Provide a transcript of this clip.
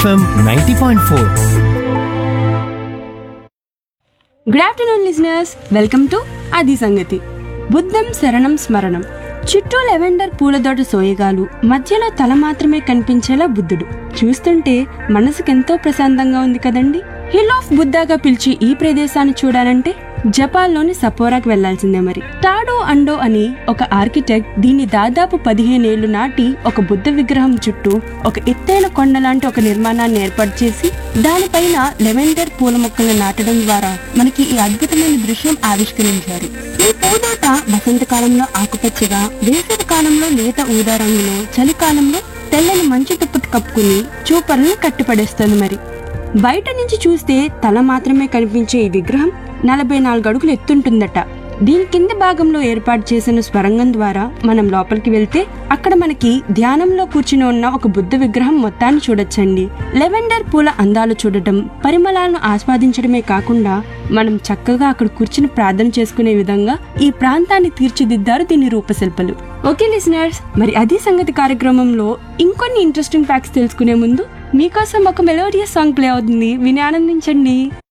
FM ninety point four good afternoon listeners welcome to అది సంగతి బుద్ధం శరణం స్మరణం చుట్టూ లెవెండర్ పూలదోట సోయగాలు మధ్యలో తల మాత్రమే కనిపించేలా బుద్ధుడు చూస్తుంటే మనసుకెంతో ప్రశాంతంగా ఉంది కదండి హిల్ ఆఫ్ బుద్ధాగా పిలిచి ఈ ప్రదేశాన్ని చూడాలంటే జపాన్లోని సపోరాకి వెళ్లాల్సిందే మరి టాడో అండో అని ఒక ఆర్కిటెక్ట్ దీన్ని దాదాపు పదిహేనేళ్లు నాటి ఒక బుద్ధ విగ్రహం చుట్టూ ఒక ఎత్తైన కొండ లాంటి ఒక నిర్మాణాన్ని ఏర్పాటు చేసి దానిపైన లెవెండర్ పూల మొక్కలను నాటడం ద్వారా మనకి ఈ అద్భుతమైన దృశ్యం ఆవిష్కరించారు ఈ పూదోట వసంతకాలంలో ఆకుపచ్చగా వేసవి కాలంలో లేత ఊదా రంగులో చలికాలంలో తెల్లని మంచు దుప్పటి కప్పుకుని చూపర్లను కట్టిపడేస్తుంది మరి బయట నుంచి చూస్తే తల మాత్రమే కనిపించే ఈ విగ్రహం నలభై నాలుగు అడుగులు ఎత్తుంటుందట దీని కింద భాగంలో ఏర్పాటు చేసిన స్వరంగం ద్వారా మనం లోపలికి వెళ్తే అక్కడ మనకి ధ్యానంలో కూర్చుని ఉన్న ఒక బుద్ధ విగ్రహం మొత్తాన్ని చూడొచ్చండి లెవెండర్ పూల అందాలు చూడటం పరిమళాలను ఆస్వాదించడమే కాకుండా మనం చక్కగా అక్కడ కూర్చుని ప్రార్థన చేసుకునే విధంగా ఈ ప్రాంతాన్ని తీర్చిదిద్దారు దీని రూపశిల్పలు ఓకే లిసనర్స్ మరి అది సంగతి కార్యక్రమంలో ఇంకొన్ని ఇంట్రెస్టింగ్ ఫ్యాక్ట్స్ తెలుసుకునే ముందు మీకోసం ఒక మెలోడియస్ సాంగ్ ప్లే అవుతుంది విని ఆనందించండి